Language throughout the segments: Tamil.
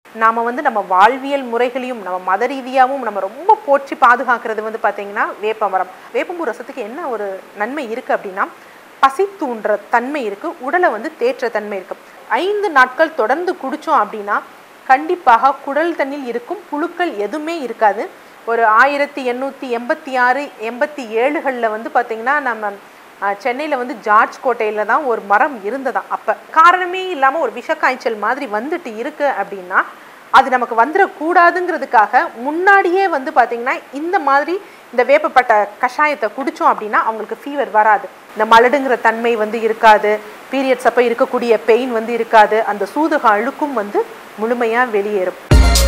நாம வந்து நம்ம வாழ்வியல் முறைகளையும் நம்ம மத ரீதியாகவும் நம்ம ரொம்ப போற்றி பாதுகாக்கிறது வந்து பார்த்தீங்கன்னா வேப்பமரம் வேப்பம்பூ ரசத்துக்கு என்ன ஒரு நன்மை இருக்குது அப்படின்னா பசி தூண்டுற தன்மை இருக்குது உடலை வந்து தேற்ற தன்மை இருக்குது ஐந்து நாட்கள் தொடர்ந்து குடித்தோம் அப்படின்னா கண்டிப்பாக குடல் தண்ணில் இருக்கும் புழுக்கள் எதுவுமே இருக்காது ஒரு ஆயிரத்தி எண்ணூற்றி எண்பத்தி ஆறு எண்பத்தி ஏழுகளில் வந்து பார்த்திங்கன்னா நம்ம சென்னையில் வந்து ஜார்ஜ் கோட்டையில் தான் ஒரு மரம் இருந்ததாம் அப்போ காரணமே இல்லாமல் ஒரு விஷக்காய்ச்சல் மாதிரி வந்துட்டு இருக்கு அப்படின்னா அது நமக்கு வந்துடக்கூடாதுங்கிறதுக்காக முன்னாடியே வந்து பார்த்திங்கன்னா இந்த மாதிரி இந்த வேப்பப்பட்ட கஷாயத்தை குடித்தோம் அப்படின்னா அவங்களுக்கு ஃபீவர் வராது இந்த மலடுங்கிற தன்மை வந்து இருக்காது பீரியட்ஸ் அப்போ இருக்கக்கூடிய பெயின் வந்து இருக்காது அந்த சூதுக அழுக்கும் வந்து முழுமையாக வெளியேறும்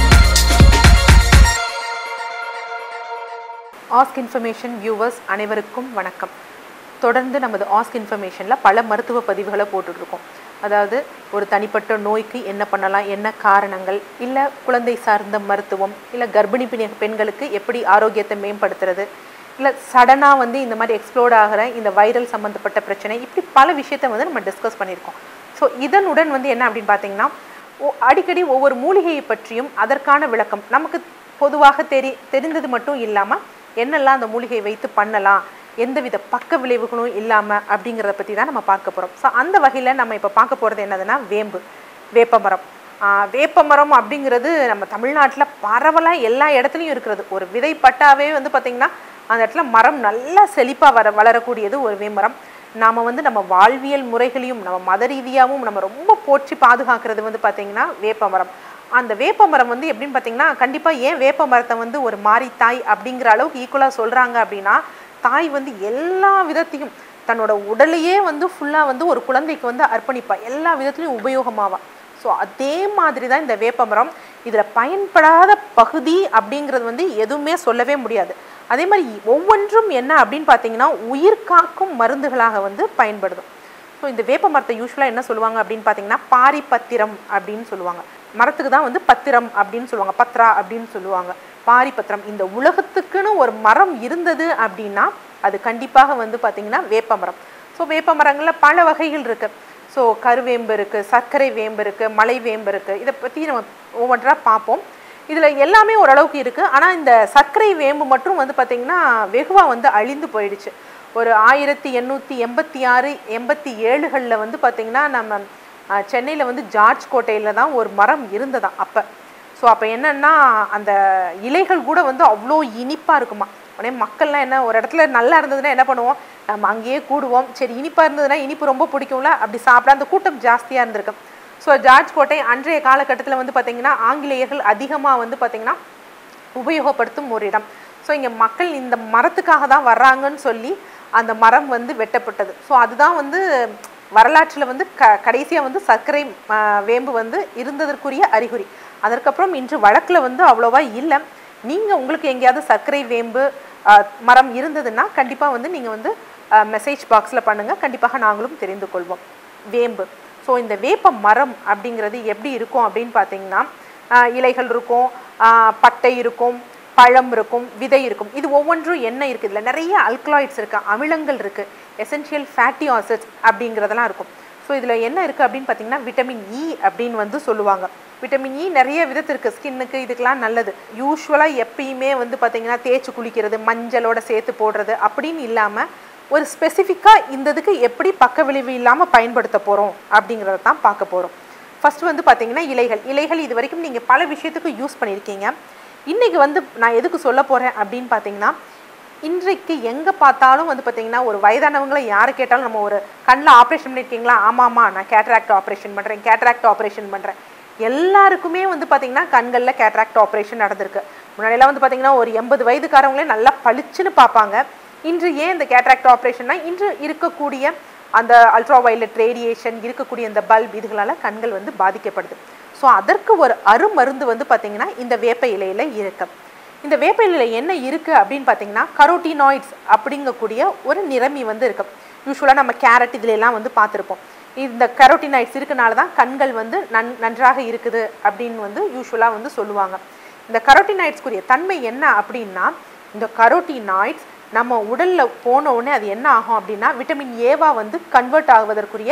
ஆஸ்க் இன்ஃபர்மேஷன் வியூவர்ஸ் அனைவருக்கும் வணக்கம் தொடர்ந்து நமது ஆஸ்க் இன்ஃபர்மேஷனில் பல மருத்துவ பதிவுகளை போட்டுட்ருக்கோம் அதாவது ஒரு தனிப்பட்ட நோய்க்கு என்ன பண்ணலாம் என்ன காரணங்கள் இல்லை குழந்தை சார்ந்த மருத்துவம் இல்லை கர்ப்பிணி பெண் பெண்களுக்கு எப்படி ஆரோக்கியத்தை மேம்படுத்துறது இல்லை சடனாக வந்து இந்த மாதிரி எக்ஸ்ப்ளோர்ட் ஆகிற இந்த வைரல் சம்மந்தப்பட்ட பிரச்சனை இப்படி பல விஷயத்தை வந்து நம்ம டிஸ்கஸ் பண்ணியிருக்கோம் ஸோ இதனுடன் வந்து என்ன அப்படின்னு பார்த்தீங்கன்னா ஓ- அடிக்கடி ஒவ்வொரு மூலிகையை பற்றியும் அதற்கான விளக்கம் நமக்கு பொதுவாக தெரி தெரிந்தது மட்டும் இல்லாமல் என்னெல்லாம் அந்த மூலிகையை வைத்து பண்ணலாம் எந்தவித பக்க விளைவுகளும் இல்லாமல் அப்படிங்கிறத பற்றி தான் நம்ம பார்க்க போகிறோம் ஸோ அந்த வகையில் நம்ம இப்போ பார்க்க போகிறது என்னதுன்னா வேம்பு வேப்பமரம் ஆஹ் வேப்பமரம் அப்படிங்கிறது நம்ம தமிழ்நாட்டில் பரவலாக எல்லா இடத்துலையும் இருக்கிறது ஒரு விதை பட்டாவே வந்து பார்த்திங்கன்னா அந்த இடத்துல மரம் நல்லா செழிப்பாக வர வளரக்கூடியது ஒரு வேமரம் நாம் வந்து நம்ம வாழ்வியல் முறைகளையும் நம்ம மத ரீதியாகவும் நம்ம ரொம்ப போற்றி பாதுகாக்கிறது வந்து பார்த்திங்கன்னா வேப்பமரம் அந்த வேப்பமரம் வந்து எப்படின்னு பார்த்தீங்கன்னா கண்டிப்பாக ஏன் வேப்ப மரத்தை வந்து ஒரு மாறி தாய் அப்படிங்கிற அளவுக்கு ஈக்குவலாக சொல்கிறாங்க அப்படின்னா தாய் வந்து எல்லா விதத்தையும் தன்னோட உடலையே வந்து ஃபுல்லாக வந்து ஒரு குழந்தைக்கு வந்து அர்ப்பணிப்பா எல்லா விதத்துலையும் உபயோகமாவா ஸோ அதே மாதிரி தான் இந்த வேப்பமரம் இதில் பயன்படாத பகுதி அப்படிங்கிறது வந்து எதுவுமே சொல்லவே முடியாது அதே மாதிரி ஒவ்வொன்றும் என்ன அப்படின்னு பார்த்தீங்கன்னா உயிர் காக்கும் மருந்துகளாக வந்து பயன்படுது ஸோ இந்த வேப்ப மரத்தை யூஸ்வலாக என்ன சொல்லுவாங்க அப்படின்னு பார்த்தீங்கன்னா பாரிபத்திரம் அப்படின்னு சொல்லுவாங்க மரத்துக்கு தான் வந்து பத்திரம் அப்படின்னு சொல்லுவாங்க பத்ரா அப்படின்னு சொல்லுவாங்க பாரிபத்திரம் இந்த உலகத்துக்குன்னு ஒரு மரம் இருந்தது அப்படின்னா அது கண்டிப்பாக வந்து பார்த்தீங்கன்னா வேப்ப மரம் ஸோ வேப்ப மரங்களில் பல வகைகள் இருக்குது ஸோ கருவேம்பு இருக்குது சர்க்கரை வேம்பு இருக்குது மலை வேம்பு இருக்குது இதை பற்றி நம்ம ஒவ்வொன்றா பார்ப்போம் இதில் எல்லாமே ஓரளவுக்கு இருக்குது ஆனால் இந்த சர்க்கரை வேம்பு மட்டும் வந்து பார்த்திங்கன்னா வெகுவாக வந்து அழிந்து போயிடுச்சு ஒரு ஆயிரத்தி எண்ணூற்றி எண்பத்தி ஆறு எண்பத்தி ஏழுகளில் வந்து பார்த்திங்கன்னா நம்ம சென்னையில் வந்து ஜார்ஜ் கோட்டையில் தான் ஒரு மரம் இருந்ததாம் அப்போ ஸோ அப்போ என்னன்னா அந்த இலைகள் கூட வந்து அவ்வளோ இனிப்பாக இருக்குமா உடனே மக்கள்லாம் என்ன ஒரு இடத்துல நல்லா இருந்ததுன்னா என்ன பண்ணுவோம் நம்ம அங்கேயே கூடுவோம் சரி இனிப்பாக இருந்ததுன்னா இனிப்பு ரொம்ப பிடிக்கும்ல அப்படி சாப்பிட அந்த கூட்டம் ஜாஸ்தியாக இருந்திருக்கு ஸோ ஜார்ஜ் கோட்டை அன்றைய காலகட்டத்தில் வந்து பார்த்திங்கன்னா ஆங்கிலேயர்கள் அதிகமாக வந்து பார்த்திங்கன்னா உபயோகப்படுத்தும் ஒரு இடம் ஸோ இங்கே மக்கள் இந்த மரத்துக்காக தான் வர்றாங்கன்னு சொல்லி அந்த மரம் வந்து வெட்டப்பட்டது ஸோ அதுதான் வந்து வரலாற்றில் வந்து க கடைசியாக வந்து சர்க்கரை ஆ, வேம்பு வந்து இருந்ததற்குரிய அறிகுறி அதற்கப்புறம் இன்று வழக்கில் வந்து அவ்வளோவா இல்லை நீங்கள் உங்களுக்கு எங்கேயாவது சர்க்கரை வேம்பு ஆ, மரம் இருந்ததுன்னா கண்டிப்பாக வந்து நீங்கள் வந்து மெசேஜ் பாக்ஸில் பண்ணுங்கள் கண்டிப்பாக நாங்களும் தெரிந்து கொள்வோம் வேம்பு ஸோ இந்த வேப்ப மரம் அப்படிங்கிறது எப்படி இருக்கும் அப்படின்னு பார்த்தீங்கன்னா ஆஹ் இலைகள் இருக்கும் ஆஹ் பட்டை இருக்கும் பழம் இருக்கும் விதை இருக்கும் இது ஒவ்வொன்றும் என்ன இருக்குது இதில் நிறைய அல்கலாய்ட்ஸ் இருக்குது அமிலங்கள் இருக்குது எசென்ஷியல் ஃபேட்டி ஆசிட்ஸ் அப்படிங்கிறதெல்லாம் இருக்கும் ஸோ இதில் என்ன இருக்குது அப்படின்னு பார்த்தீங்கன்னா விட்டமின் இ அப்படின்னு வந்து சொல்லுவாங்க விட்டமின் இ நிறைய விதத்து இருக்குது ஸ்கின்னுக்கு இதுக்கெல்லாம் நல்லது யூஸ்வலாக எப்பயுமே வந்து பார்த்தீங்கன்னா தேய்ச்சி குளிக்கிறது மஞ்சளோட சேர்த்து போடுறது அப்படின்னு இல்லாமல் ஒரு ஸ்பெசிஃபிக்காக இந்த இதுக்கு எப்படி பக்க விளைவு இல்லாமல் பயன்படுத்த போகிறோம் அப்படிங்கிறத தான் பார்க்க போகிறோம் ஃபர்ஸ்ட் வந்து பார்த்தீங்கன்னா இலைகள் இலைகள் இது வரைக்கும் நீங்கள் பல விஷயத்துக்கு யூஸ் பண்ணியிருக்கீங்க இன்றைக்கி வந்து நான் எதுக்கு சொல்ல போகிறேன் அப்படின்னு பார்த்தீங்கன்னா இன்றைக்கு எங்கே பார்த்தாலும் வந்து பார்த்தீங்கன்னா ஒரு வயதானவங்களை யாரை கேட்டாலும் நம்ம ஒரு கண்ணில் ஆப்ரேஷன் பண்ணியிருக்கீங்களா ஆமாம்மா நான் கேட்ராக்ட் ஆப்ரேஷன் பண்ணுறேன் கேட்ராக்ட் ஆப்ரேஷன் பண்ணுறேன் எல்லாருக்குமே வந்து பார்த்தீங்கன்னா கண்களில் கேட்ராக்ட் ஆப்ரேஷன் நடந்திருக்கு முன்னாடியெல்லாம் வந்து பார்த்தீங்கன்னா ஒரு எண்பது வயதுக்காரவங்களே நல்லா பளிச்சுன்னு பார்ப்பாங்க இன்று ஏன் இந்த கேட்ராக்ட் ஆப்ரேஷன்னா இன்று இருக்கக்கூடிய அந்த அல்ட்ரா வயலட் ரேடியேஷன் இருக்கக்கூடிய இந்த பல்ப் இதுகளால் கண்கள் வந்து பாதிக்கப்படுது ஸோ அதற்கு ஒரு அருமருந்து வந்து பார்த்திங்கன்னா இந்த வேப்ப இலையில் இருக்கு இந்த வேப்ப இலையில் என்ன இருக்குது அப்படின்னு பார்த்தீங்கன்னா கரோட்டினாய்ட்ஸ் அப்படிங்கக்கூடிய ஒரு நிறமி வந்து இருக்கு யூஸ்வலாக நம்ம கேரட் இதுல எல்லாம் வந்து பார்த்துருப்போம் இந்த கரோட்டினாய்ட்ஸ் இருக்கனால தான் கண்கள் வந்து நன் நன்றாக இருக்குது அப்படின்னு வந்து யூஸ்வலாக வந்து சொல்லுவாங்க இந்த கரோட்டினாய்ட்ஸ்க்குரிய தன்மை என்ன அப்படின்னா இந்த கரோட்டினாய்ட்ஸ் நம்ம உடலில் போன உடனே அது என்ன ஆகும் அப்படின்னா விட்டமின் ஏவா வந்து கன்வெர்ட் ஆகுவதற்குரிய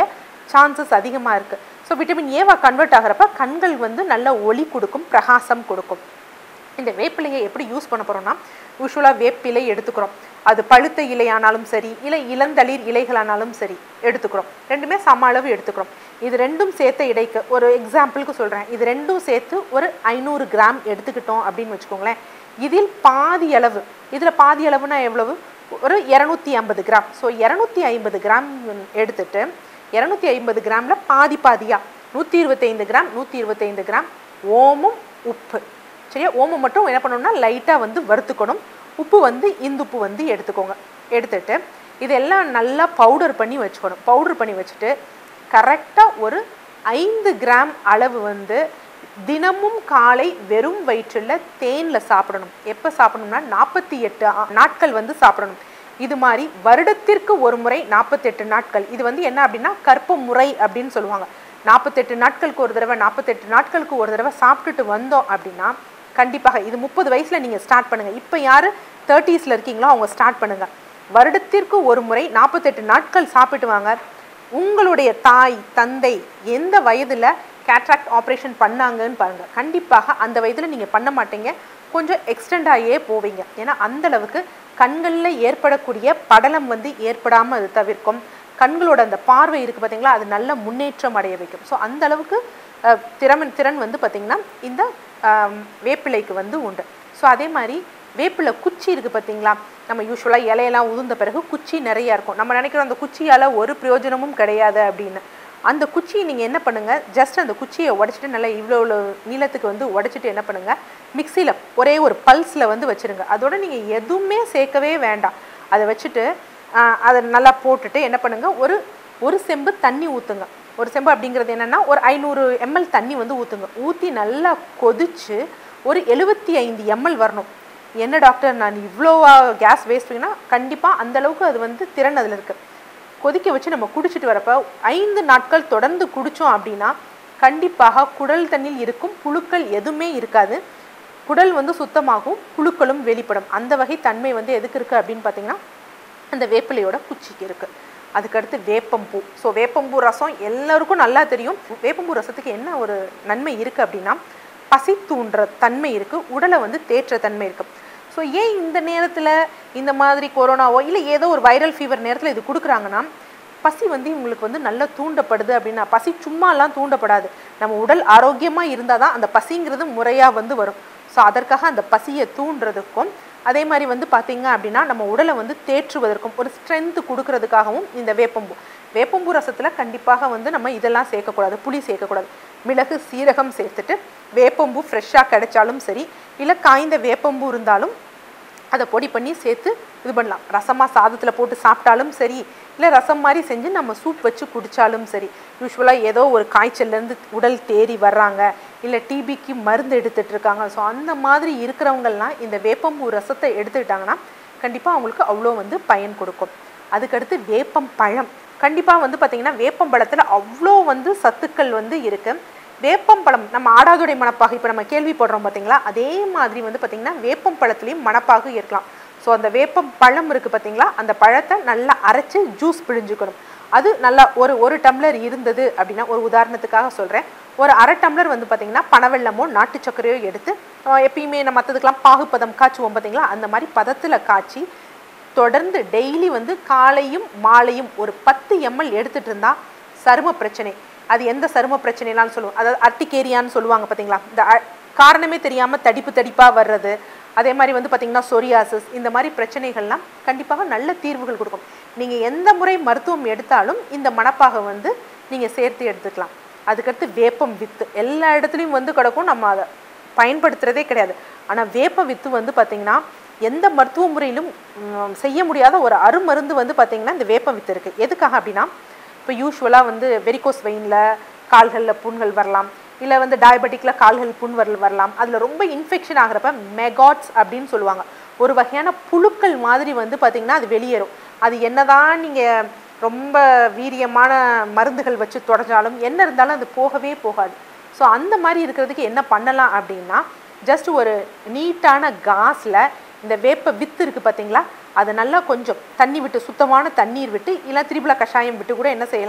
சான்சஸ் அதிகமாக இருக்குது ஸோ விட்டமின் ஏவா கன்வெர்ட் ஆகிறப்ப கண்கள் வந்து நல்ல ஒளி கொடுக்கும் பிரகாசம் கொடுக்கும் இந்த வேப்பிலையை எப்படி யூஸ் பண்ண போகிறோம்னா யூஸ்வலாக வேப்பிலை எடுத்துக்கிறோம் அது பழுத்த இலையானாலும் சரி இல்லை இளந்தளிர் இலைகளானாலும் சரி எடுத்துக்கிறோம் ரெண்டுமே சம அளவு எடுத்துக்கிறோம் இது ரெண்டும் சேர்த்த இடைக்கு ஒரு எக்ஸாம்பிளுக்கு சொல்கிறேன் இது ரெண்டும் சேர்த்து ஒரு ஐநூறு கிராம் எடுத்துக்கிட்டோம் அப்படின்னு வச்சுக்கோங்களேன் இதில் பாதி அளவு இதில் பாதி அளவுனா எவ்வளவு ஒரு இரநூத்தி ஐம்பது கிராம் ஸோ இரநூத்தி ஐம்பது கிராம் எடுத்துட்டு இரநூத்தி ஐம்பது கிராமில் பாதி பாதியாக நூற்றி இருபத்தைந்து கிராம் நூற்றி இருபத்தைந்து கிராம் ஓமம் உப்பு சரியா ஓமம் மட்டும் என்ன பண்ணணும்னா லைட்டாக வந்து வறுத்துக்கணும் உப்பு வந்து இந்துப்பு வந்து எடுத்துக்கோங்க எடுத்துட்டு இதெல்லாம் நல்லா பவுடர் பண்ணி வச்சுக்கணும் பவுடர் பண்ணி வச்சுட்டு கரெக்டாக ஒரு ஐந்து கிராம் அளவு வந்து தினமும் காலை வெறும் வயிற்றில் தேனில் சாப்பிடணும் எப்போ சாப்பிடணும்னா நாற்பத்தி எட்டு நாட்கள் வந்து சாப்பிடணும் இது மாதிரி வருடத்திற்கு ஒரு முறை நாற்பத்தெட்டு நாட்கள் இது வந்து என்ன அப்படின்னா கற்ப முறை அப்படின்னு சொல்லுவாங்க நாற்பத்தெட்டு நாட்களுக்கு ஒரு தடவை நாற்பத்தெட்டு நாட்களுக்கு ஒரு தடவை சாப்பிட்டுட்டு வந்தோம் அப்படின்னா கண்டிப்பாக இது முப்பது வயசில் நீங்கள் ஸ்டார்ட் பண்ணுங்கள் இப்போ யார் தேர்ட்டிஸில் இருக்கீங்களோ அவங்க ஸ்டார்ட் பண்ணுங்கள் வருடத்திற்கு ஒரு முறை நாற்பத்தெட்டு நாட்கள் சாப்பிட்டு வாங்க உங்களுடைய தாய் தந்தை எந்த வயதில் கேட்ராக்ட் ஆப்ரேஷன் பண்ணாங்கன்னு பாருங்கள் கண்டிப்பாக அந்த வயதில் நீங்கள் பண்ண மாட்டீங்க கொஞ்சம் எக்ஸ்டெண்ட் ஆகியே போவீங்க ஏன்னா அந்த அளவுக்கு கண்களில் ஏற்படக்கூடிய படலம் வந்து ஏற்படாமல் அது தவிர்க்கும் கண்களோட அந்த பார்வை இருக்குது பார்த்தீங்களா அது நல்ல முன்னேற்றம் அடைய வைக்கும் ஸோ அந்த அளவுக்கு அஹ், திறமன் திறன் வந்து பார்த்திங்கன்னா இந்த ஆம், வேப்பிலைக்கு வந்து உண்டு ஸோ அதே மாதிரி வேப்பிலை குச்சி இருக்குது பார்த்தீங்களா நம்ம யூஸ்வலாக இலையெல்லாம் உதிர்ந்த பிறகு குச்சி நிறையா இருக்கும் நம்ம நினைக்கிறோம் அந்த குச்சியால் ஒரு பிரயோஜனமும் கிடையாது அப்படின்னு அந்த குச்சியை நீங்கள் என்ன பண்ணுங்கள் ஜஸ்ட் அந்த குச்சியை உடச்சிட்டு நல்லா இவ்வளோ இவ்வளோ நீளத்துக்கு வந்து உடச்சிட்டு என்ன பண்ணுங்கள் மிக்சியில் ஒரே ஒரு பல்ஸில் வந்து வச்சுருங்க அதோட நீங்கள் எதுவுமே சேர்க்கவே வேண்டாம் அதை வச்சுட்டு ஆஹ், அதை நல்லா போட்டுட்டு என்ன பண்ணுங்கள் ஒரு ஒரு செம்பு தண்ணி ஊற்றுங்க ஒரு செம்பு அப்படிங்கிறது என்னென்னா ஒரு ஐநூறு எம்எல் தண்ணி வந்து ஊற்றுங்க ஊற்றி நல்லா கொதிச்சு ஒரு எழுபத்தி ஐந்து எம்எல் வரணும் என்ன டாக்டர் நான் இவ்வளோ கேஸ் வேஸ்ட் பண்ணா கண்டிப்பாக அந்த அளவுக்கு அது வந்து திறன் அதில் இருக்குது கொதிக்க வச்சு நம்ம குடிச்சிட்டு வரப்ப ஐந்து நாட்கள் தொடர்ந்து குடித்தோம் அப்படின்னா கண்டிப்பாக குடல் தண்ணில் இருக்கும் புழுக்கள் எதுவுமே இருக்காது குடல் வந்து சுத்தமாகும் புழுக்களும் வெளிப்படும் அந்த வகை தன்மை வந்து எதுக்கு இருக்குது அப்படின்னு பார்த்தீங்கன்னா அந்த வேப்பிலையோட குச்சிக்கு இருக்குது அதுக்கடுத்து வேப்பம்பூ ஸோ வேப்பம்பூ ரசம் எல்லாருக்கும் நல்லா தெரியும் வேப்பம்பூ ரசத்துக்கு என்ன ஒரு நன்மை இருக்குது அப்படின்னா பசி தூண்டுற தன்மை இருக்குது உடலை வந்து தேற்ற தன்மை இருக்குது ஸோ ஏன் இந்த நேரத்தில் இந்த மாதிரி கொரோனாவோ இல்லை ஏதோ ஒரு வைரல் ஃபீவர் நேரத்தில் இது கொடுக்குறாங்கன்னா பசி வந்து உங்களுக்கு வந்து நல்லா தூண்டப்படுது அப்படின்னா பசி சும்மாலாம் தூண்டப்படாது நம்ம உடல் ஆரோக்கியமாக இருந்தால் தான் அந்த பசிங்கிறது முறையாக வந்து வரும் ஸோ அதற்காக அந்த பசியை தூண்டுறதுக்கும் அதே மாதிரி வந்து பார்த்தீங்க அப்படின்னா நம்ம உடலை வந்து தேற்றுவதற்கும் ஒரு ஸ்ட்ரென்த் கொடுக்கறதுக்காகவும் இந்த வேப்பம்பூ வேப்பம்பூ ரசத்தில் கண்டிப்பாக வந்து நம்ம இதெல்லாம் சேர்க்கக்கூடாது புளி சேர்க்கக்கூடாது மிளகு சீரகம் சேர்த்துட்டு வேப்பம்பூ ஃப்ரெஷ்ஷாக கிடைச்சாலும் சரி இல்லை காய்ந்த வேப்பம்பூ இருந்தாலும் அதை பொடி பண்ணி சேர்த்து இது பண்ணலாம் ரசமாக சாதத்தில் போட்டு சாப்பிட்டாலும் சரி இல்லை ரசம் மாதிரி செஞ்சு நம்ம சூப் வச்சு குடித்தாலும் சரி யூஸ்வலாக ஏதோ ஒரு காய்ச்சல்லேருந்து உடல் தேறி வர்றாங்க இல்லை டிபிக்கு மருந்து எடுத்துட்டு இருக்காங்க ஸோ அந்த மாதிரி இருக்கிறவங்கெல்லாம் இந்த வேப்பம்பூ ரசத்தை எடுத்துக்கிட்டாங்கன்னா கண்டிப்பாக அவங்களுக்கு அவ்வளோ வந்து பயன் கொடுக்கும் அதுக்கடுத்து வேப்பம் பழம் கண்டிப்பாக வந்து பார்த்திங்கன்னா வேப்பம்பழத்தில் அவ்வளோ வந்து சத்துக்கள் வந்து இருக்குது வேப்பம்பழம் நம்ம ஆடாதுடை மணப்பாகு இப்போ நம்ம கேள்விப்படுறோம் பார்த்தீங்களா அதே மாதிரி வந்து பார்த்திங்கன்னா வேப்பம் பழத்துலேயும் மணப்பாகு இருக்கலாம் ஸோ அந்த வேப்பம் பழம் இருக்குது பார்த்தீங்களா அந்த பழத்தை நல்லா அரைச்சி ஜூஸ் பிழிஞ்சுக்கணும் அது நல்லா ஒரு ஒரு டம்ளர் இருந்தது அப்படின்னா ஒரு உதாரணத்துக்காக சொல்கிறேன் ஒரு அரை டம்ளர் வந்து பார்த்திங்கன்னா பனவெல்லமோ நாட்டு சர்க்கரையோ எடுத்து அஹ் எப்பயுமே நம்ம மற்றதுக்கெல்லாம் பாகுப்பதம் காய்ச்சுவோம் பார்த்தீங்களா அந்த மாதிரி பதத்தில் காய்ச்சி தொடர்ந்து டெய்லி வந்து காலையும் மாலையும் ஒரு பத்து எம்எல் எடுத்துட்டு இருந்தா சரும பிரச்சனை அது எந்த சரும பிரச்சனைலாம் சொல்லுவோம் அதாவது அர்த்திகேரியான்னு சொல்லுவாங்க பார்த்தீங்களா இந்த அ- காரணமே தெரியாமல் தடிப்பு தடிப்பாக வர்றது அதே மாதிரி வந்து பார்த்தீங்கன்னா சொரியாசிஸ் இந்த மாதிரி பிரச்சனைகள்லாம் கண்டிப்பாக நல்ல தீர்வுகள் கொடுக்கும் நீங்கள் எந்த முறை மருத்துவம் எடுத்தாலும் இந்த மணப்பாக வந்து நீங்கள் சேர்த்து எடுத்துக்கலாம் அதுக்கடுத்து வேப்பம் வித்து எல்லா இடத்துலையும் வந்து கிடக்கும் நம்ம அதை பயன்படுத்துகிறதே கிடையாது ஆனால் வேப்ப வித்து வந்து பார்த்திங்கன்னா எந்த மருத்துவ முறையிலும் ம், செய்ய முடியாத ஒரு அருமருந்து வந்து பார்த்திங்கன்னா இந்த வேப்ப வித்து இருக்குது எதுக்காக அப்படின்னா இப்போ யூஸ்வலாக வந்து வெரிகோஸ் வெயினில் கால்களில் புண்கள் வரலாம் இல்லை வந்து டயபெட்டிக்கில் கால்கள் புண் வரல் வரலாம் அதில் ரொம்ப இன்ஃபெக்ஷன் ஆகிறப்ப மெகாட்ஸ் அப்படின்னு சொல்லுவாங்க ஒரு வகையான புழுக்கள் மாதிரி வந்து பார்த்திங்கன்னா அது வெளியேறும் அது என்னதான் நீங்கள் ரொம்ப வீரியமான மருந்துகள் வச்சு தொடஞ்சாலும் என்ன இருந்தாலும் அது போகவே போகாது ஸோ அந்த மாதிரி இருக்கிறதுக்கு என்ன பண்ணலாம் அப்படின்னா ஜஸ்ட் ஒரு நீட்டான காஸில் இந்த வேப்ப வித்து இருக்குது பார்த்தீங்களா அதை நல்லா கொஞ்சம் தண்ணி விட்டு சுத்தமான தண்ணீர் விட்டு இல்லை திரிபுல கஷாயம் விட்டு கூட என்ன செய்யலாம்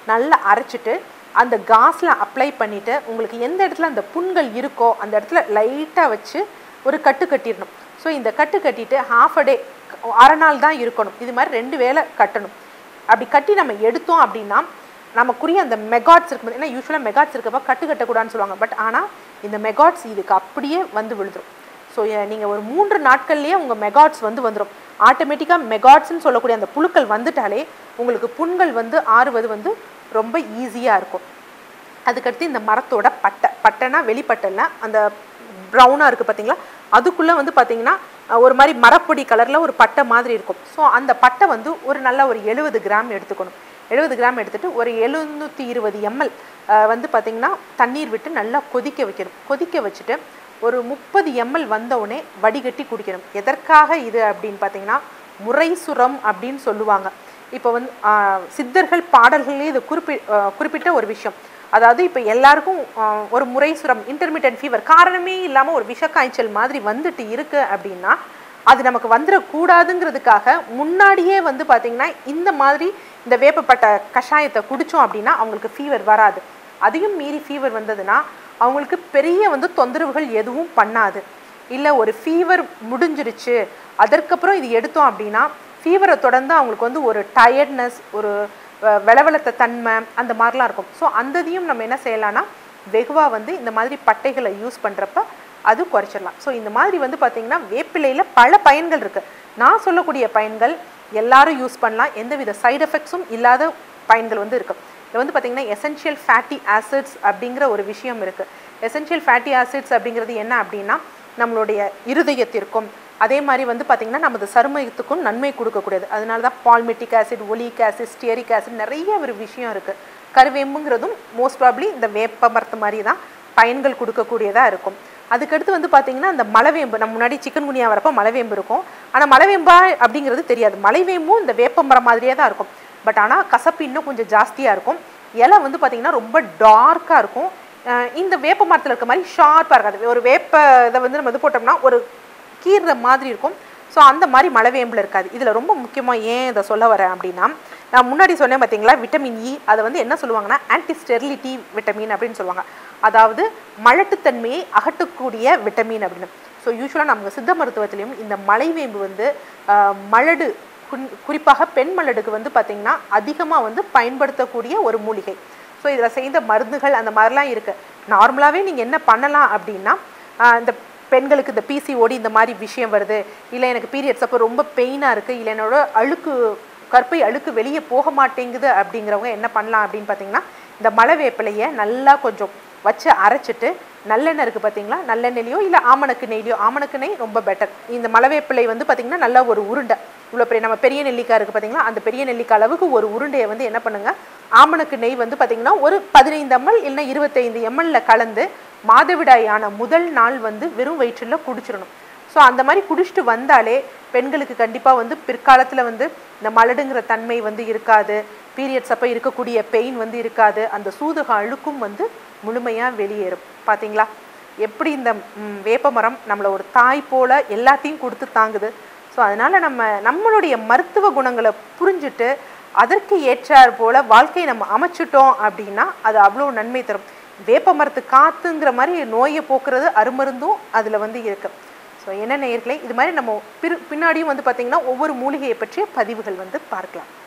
நல்லா அரைச்சிட்டு அந்த காஸில் அப்ளை பண்ணிவிட்டு உங்களுக்கு எந்த இடத்துல அந்த புண்கள் இருக்கோ அந்த இடத்துல லைட்டாக வச்சு ஒரு கட்டு கட்டிடணும் ஸோ இந்த கட்டு கட்டிட்டு ஹாஃப் அ டே அரை நாள் தான் இருக்கணும் இது மாதிரி ரெண்டு வேளை கட்டணும் அப்படி கட்டி நம்ம எடுத்தோம் அப்படின்னா நமக்குரிய அந்த மெகாட்ஸ் இருக்கும் ஏன்னா யூஸ்வலாக மெகாட்ஸ் இருக்கப்போ கட்டு கட்டக்கூடாதுன்னு சொல்லுவாங்க பட் ஆனால் இந்த மெகாட்ஸ் இதுக்கு அப்படியே வந்து விழுந்துரும் ஸோ நீங்கள் ஒரு மூன்று நாட்கள்லேயே உங்கள் மெகாட்ஸ் வந்து வந்துடும் ஆட்டோமேட்டிக்காக மெகாட்ஸ்னு சொல்லக்கூடிய அந்த புழுக்கள் வந்துட்டாலே உங்களுக்கு புண்கள் வந்து ஆறுவது வந்து ரொம்ப ஈஸியாக இருக்கும் அதுக்கடுத்து இந்த மரத்தோட பட்டை பட்டைனா வெளிப்பட்டைல அந்த ப்ரௌனாக இருக்குது பார்த்தீங்களா அதுக்குள்ளே வந்து பார்த்தீங்கன்னா அஹ், ஒரு மாதிரி மரப்பொடி கலரில் ஒரு பட்டை மாதிரி இருக்கும் ஸோ அந்த பட்டை வந்து ஒரு நல்ல ஒரு எழுபது கிராம் எடுத்துக்கணும் எழுபது கிராம் எடுத்துட்டு ஒரு எழுநூற்றி இருபது எம்எல் வந்து பார்த்தீங்கன்னா தண்ணீர் விட்டு நல்லா கொதிக்க வைக்கணும் கொதிக்க வச்சுட்டு ஒரு முப்பது எம்எல் வந்தவுடனே வடிகட்டி குடிக்கணும் எதற்காக இது அப்படின்னு பார்த்தீங்கன்னா முறைசுரம் அப்படின்னு சொல்லுவாங்க இப்போ வந்து ஆஹ், சித்தர்கள் பாடல்களே இது குறிப்பி ஆஹ், குறிப்பிட்ட ஒரு விஷயம் அதாவது இப்போ எல்லாருக்கும் ஆஹ், ஒரு முறை சுரம் இன்டர்மீடியன்ட் ஃபீவர் காரணமே இல்லாமல் ஒரு விஷக்காய்ச்சல் மாதிரி வந்துட்டு இருக்கு அப்படின்னா அது நமக்கு வந்துடக்கூடாதுங்கிறதுக்காக முன்னாடியே வந்து பார்த்தீங்கன்னா இந்த மாதிரி இந்த வேப்பப்பட்ட கஷாயத்தை குடித்தோம் அப்படின்னா அவங்களுக்கு ஃபீவர் வராது அதையும் மீறி ஃபீவர் வந்ததுன்னா அவங்களுக்கு பெரிய வந்து தொந்தரவுகள் எதுவும் பண்ணாது இல்லை ஒரு ஃபீவர் முடிஞ்சிருச்சு அதற்கப்புறம் இது எடுத்தோம் அப்படின்னா ஃபீவரை தொடர்ந்து அவங்களுக்கு வந்து ஒரு டயர்ட்னஸ் ஒரு அஹ், வெலவெலத்த தன்மை அந்த மாதிரிலாம் இருக்கும் ஸோ அந்ததையும் நம்ம என்ன செய்யலாம்னா வெகுவாக வந்து இந்த மாதிரி பட்டைகளை யூஸ் பண்ணுறப்ப அது குறைச்சிடலாம் ஸோ இந்த மாதிரி வந்து பார்த்திங்கன்னா வேப்பிலையில் பல பயன்கள் இருக்குது நான் சொல்லக்கூடிய பயன்கள் எல்லாரும் யூஸ் பண்ணலாம் எந்தவித சைடு எஃபெக்ட்ஸும் இல்லாத பயன்கள் வந்து இருக்குது இது வந்து பார்த்திங்கன்னா எசென்ஷியல் ஃபேட்டி ஆசிட்ஸ் அப்படிங்கிற ஒரு விஷயம் இருக்குது எசென்ஷியல் ஃபேட்டி ஆசிட்ஸ் அப்படிங்கிறது என்ன அப்படின்னா நம்மளுடைய இருதயத்திற்கும் அதே மாதிரி வந்து பார்த்திங்கன்னா நமது சருமத்துக்கும் நன்மை கொடுக்கக்கூடியது அதனால தான் palmitic acid oleic acid stearic acid நிறைய ஒரு விஷயம் இருக்குது கருவேம்புங்கிறதும் மோஸ்ட் ப்ராப்ளி இந்த வேப்ப மரத்து மாதிரி தான் பயன்கள் கொடுக்கக்கூடியதாக இருக்கும் அதுக்கடுத்து வந்து பார்த்திங்கன்னா அந்த மலைவேம்பு நம்ம முன்னாடி சிக்கன் குனியா வரப்போ மலைவேம்பு இருக்கும் ஆனால் மலைவேம்பா அப்படிங்கிறது தெரியாது மலைவேம்பும் இந்த வேப்ப மரம் மாதிரியே தான் இருக்கும் பட் ஆனால் கசப்பு இன்னும் கொஞ்சம் ஜாஸ்தியாக இருக்கும் இலை வந்து பார்த்திங்கன்னா ரொம்ப டார்க்காக இருக்கும் அஹ் இந்த வேப்ப மரத்தில் இருக்க மாதிரி ஷார்ப்பாக இருக்காது ஒரு வேப்ப இதை வந்து நம்ம இது போட்டோம்னா ஒரு கீறுற மாதிரி இருக்கும் ஸோ அந்த மாதிரி மலைவேம்பில் இருக்காது இதில் ரொம்ப முக்கியமாக ஏன் இதை சொல்ல வரேன் அப்படின்னா நான் முன்னாடி சொன்னேன் பார்த்தீங்களா விட்டமின் இ அதை வந்து என்ன சொல்லுவாங்கன்னா ஆன்டி ஸ்டெரிலிட்டி விட்டமின் அப்படின்னு சொல்லுவாங்க அதாவது மலட்டுத்தன்மையை அகற்றக்கூடிய விட்டமின் அப்படின்னு ஸோ யூஸ்வலாக நமக்கு சித்த மருத்துவத்திலையும் இந்த மலைவேம்பு வந்து ஆஹ், மலடு குறி- குறிப்பாக பெண் மலடுக்கு வந்து பார்த்திங்கன்னா அதிகமாக வந்து பயன்படுத்தக்கூடிய ஒரு மூலிகை ஸோ இதில் செய்த மருந்துகள் அந்த மாதிரிலாம் இருக்குது நார்மலாகவே நீங்கள் என்ன பண்ணலாம் அப்படின்னா ஆஹ், இந்த பெண்களுக்கு இந்த பிசிஓடி இந்த மாதிரி விஷயம் வருது இல்லை எனக்கு பீரியட்ஸ் அப்போ ரொம்ப பெயினாக இருக்குது இல்லை என்னோட அழுக்கு கற்பை அழுக்கு வெளியே போக மாட்டேங்குது அப்படிங்கிறவங்க என்ன பண்ணலாம் அப்படின்னு பார்த்தீங்கன்னா இந்த மலை வேப்பிலையை நல்லா கொஞ்சம் வச்சு அரைச்சிட்டு நல்லெண்ணெய் இருக்குது பார்த்தீங்களா நல்லெண்ணெய்லையோ இல்லை ஆமணக்கு நெய்லையோ ஆமணக்கு நெய் ரொம்ப பெட்டர் இந்த மலை வேப்பிலை வந்து பார்த்தீங்கன்னா நல்லா ஒரு உருண்டை இவ்வளோ பெரிய நம்ம பெரிய நெல்லிக்காய் இருக்குது பார்த்தீங்களா அந்த பெரிய நெல்லிக்காய் அளவுக்கு ஒரு உருண்டையை வந்து என்ன பண்ணுங்க ஆமணக்கு நெய் வந்து பார்த்தீங்கன்னா ஒரு பதினைந்து எம்எல் இல்லைன்னா இருபத்தைந்து எம்எல்ல கலந்து மாதவிடாயான முதல் நாள் வந்து வெறும் வயிற்றில் குடிச்சிடணும் ஸோ அந்த மாதிரி குடிச்சிட்டு வந்தாலே பெண்களுக்கு கண்டிப்பாக வந்து பிற்காலத்தில் வந்து இந்த மலடுங்கிற தன்மை வந்து இருக்காது பீரியட்ஸ் அப்போ இருக்கக்கூடிய பெயின் வந்து இருக்காது அந்த சூதுக அழுக்கும் வந்து முழுமையாக வெளியேறும் பார்த்தீங்களா எப்படி இந்த ம், வேப்ப மரம் நம்மளை ஒரு தாய் போல எல்லாத்தையும் கொடுத்து தாங்குது ஸோ அதனால் நம்ம நம்மளுடைய மருத்துவ குணங்களை புரிஞ்சுட்டு அதற்கு ஏற்றாற் போல வாழ்க்கையை நம்ம அமைச்சிட்டோம் அப்படின்னா அது அவ்வளோ நன்மை தரும் வேப்ப மரத்து காத்துங்கிற மாதிரி நோயை போக்குறது அருமருந்தும் அதில் வந்து இருக்கு ஸோ என்ன நேயர்களே இது மாதிரி நம்ம பிறு பின்னாடியும் வந்து பார்த்திங்கன்னா ஒவ்வொரு மூலிகையை பற்றிய பதிவுகள் வந்து பார்க்கலாம்